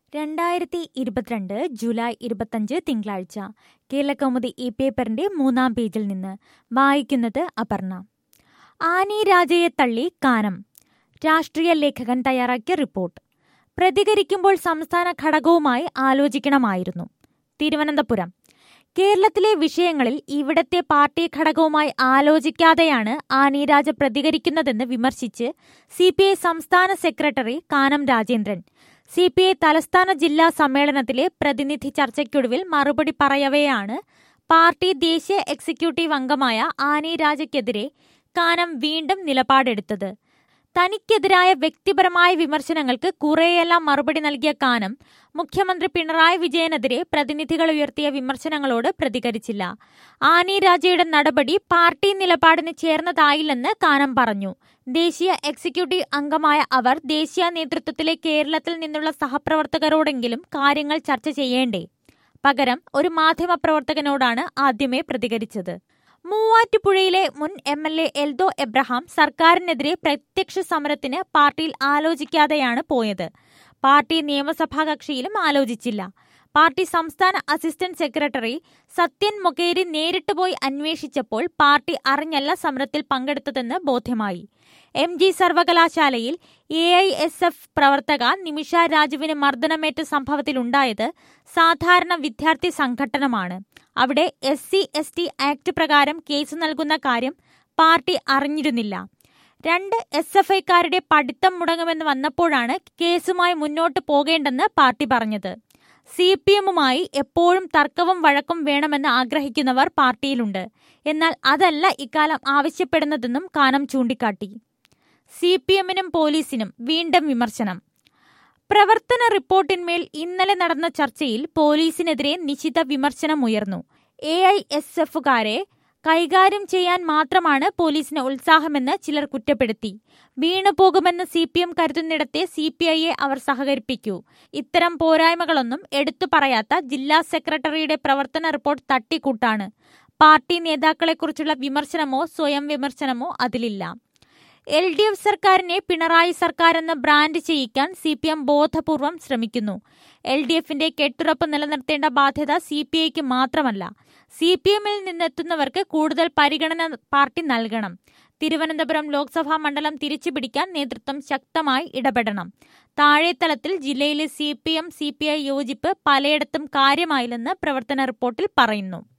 രണ്ടായിരത്തി ഇരുപത്തിരണ്ട് ജൂലൈ ഇരുപത്തഞ്ച് തിങ്കളാഴ്ച കേരളകൗമുദി ഈ പേപ്പറിന്റെ മൂന്നാം പേജിൽ നിന്ന് വായിക്കുന്നത് അപർണ ആനി രാജയെ തള്ളി കാനം രാഷ്ട്രീയ ലേഖകൻ തയ്യാറാക്കിയ റിപ്പോർട്ട് പ്രതികരിക്കുമ്പോൾ സംസ്ഥാന ഘടകവുമായി ആലോചിക്കണമായിരുന്നു തിരുവനന്തപുരം കേരളത്തിലെ വിഷയങ്ങളിൽ ഇവിടത്തെ പാർട്ടി ഘടകവുമായി ആലോചിക്കാതെയാണ് ആനി രാജ പ്രതികരിക്കുന്നതെന്ന് വിമർശിച്ച് സി സംസ്ഥാന secretary Kanam Rajendran C P I തലസ്ഥാന ജില്ലാ സമ്മേളനത്തിലെ പ്രതിനിധി ചർച്ചയ്ക്കൊടുവിൽ മറുപടി പറയവെയാണ് പാർട്ടി ദേശീയ എക്സിക്യൂട്ടീവ് അംഗമായ ആനി രാജയ്ക്കെതിരെ കാനം വീണ്ടും നിലപാടെടുത്തത് തനിക്കെതിരായ വ്യക്തിപരമായ വിമർശനങ്ങൾക്ക് കുറേയെല്ലാം മറുപടി നൽകിയ കാനം മുഖ്യമന്ത്രി പിണറായി വിജയനെതിരെ പ്രതിനിധികൾ ഉയർത്തിയ വിമർശനങ്ങളോട് പ്രതികരിച്ചില്ല ആനി രാജയുടെ നടപടി പാർട്ടി നിലപാടിന് ചേർന്നതായില്ലെന്ന് കാനം പറഞ്ഞു ദേശീയ എക്സിക്യൂട്ടീവ് അംഗമായ അവർ ദേശീയ നേതൃത്വത്തിലെ കേരളത്തിൽ നിന്നുള്ള സഹപ്രവർത്തകരോടെങ്കിലും കാര്യങ്ങൾ ചർച്ച ചെയ്യേണ്ടേ പകരം ഒരു മാധ്യമപ്രവർത്തകനോടാണ് ആദ്യമേ പ്രതികരിച്ചത് മൂവാറ്റുപുഴയിലെ മുൻ M L A Eldho Abraham സർക്കാരിനെതിരെ പ്രത്യക്ഷ സമരത്തിന് പാർട്ടിയിൽ ആലോചിക്കാതെയാണ് പോയത് പാർട്ടി നിയമസഭാ കക്ഷിയിലും ആലോചിച്ചില്ല പാർട്ടി സംസ്ഥാന അസിസ്റ്റന്റ് സെക്രട്ടറി സത്യൻ മൊകേരി നേരിട്ട് പോയി അന്വേഷിച്ചപ്പോൾ പാർട്ടി അറിഞ്ഞല്ല സമരത്തിൽ പങ്കെടുത്തതെന്ന് ബോധ്യമായി എം ജി സർവകലാശാലയിൽ എ ഐ എസ് എഫ് പ്രവർത്തക നിമിഷ രാജുവിന് മർദ്ദനമേറ്റ സംഭവത്തിലുണ്ടായത് സാധാരണ വിദ്യാർത്ഥി സംഘടനമാണ് അവിടെ S C S T act പ്രകാരം കേസ് നൽകുന്ന കാര്യം പാർട്ടി അറിഞ്ഞിരുന്നില്ല രണ്ട് എസ് എഫ് ഐക്കാരുടെ പഠിത്തം മുടങ്ങുമെന്ന് വന്നപ്പോഴാണ് കേസുമായി മുന്നോട്ട് പോകേണ്ടെന്ന് പാർട്ടി പറഞ്ഞത് സി പി എമ്മുമായി എപ്പോഴും തർക്കവും വഴക്കും വേണമെന്ന് ആഗ്രഹിക്കുന്നവർ പാർട്ടിയിലുണ്ട് എന്നാൽ അതല്ല ഇക്കാലം ആവശ്യപ്പെടുന്നതെന്നും കാനം ചൂണ്ടിക്കാട്ടി സി പി എമ്മിനും പോലീസിനും വീണ്ടും വിമർശനം പ്രവർത്തന റിപ്പോർട്ടിന്മേൽ ഇന്നലെ നടന്ന ചർച്ചയിൽ പോലീസിനെതിരെ നിശിത വിമർശനമുയർന്നു എ ഐ എസ് എഫുകാരെ കൈകാര്യം ചെയ്യാൻ മാത്രമാണ് പോലീസിന് ഉത്സാഹമെന്ന് ചിലർ കുറ്റപ്പെടുത്തി വീണുപോകുമെന്ന് സി പി എം കരുതുന്നിടത്തെ സി പി ഐയെ അവർ സഹകരിപ്പിക്കൂ ഇത്തരം പോരായ്മകളൊന്നും എടുത്തു പറയാത്ത ജില്ലാ സെക്രട്ടറിയുടെ പ്രവർത്തന റിപ്പോർട്ട് തട്ടിക്കൂട്ടാണ് പാർട്ടി നേതാക്കളെക്കുറിച്ചുള്ള വിമർശനമോ സ്വയം വിമർശനമോ അതിലില്ല എൽ ഡി എഫ് സർക്കാരിനെ പിണറായി സർക്കാർ എന്ന ബ്രാൻഡ് ചെയ്യിക്കാൻ സി പി എം ബോധപൂർവം ശ്രമിക്കുന്നു എൽ ഡി എഫിന്റെ കെട്ടുറപ്പ് നിലനിർത്തേണ്ട ബാധ്യത സി പി ഐക്ക് മാത്രമല്ല സി പി എമ്മിൽ നിന്നെത്തുന്നവർക്ക് കൂടുതൽ പരിഗണന പാർട്ടി നൽകണം തിരുവനന്തപുരം ലോക്സഭാ മണ്ഡലം തിരിച്ചുപിടിക്കാൻ നേതൃത്വം ശക്തമായി ഇടപെടണം താഴെത്തലത്തിൽ ജില്ലയിലെ C P M C P I യോജിപ്പ് പലയിടത്തും കാര്യമായില്ലെന്ന് പ്രവർത്തന റിപ്പോർട്ടിൽ പറയുന്നു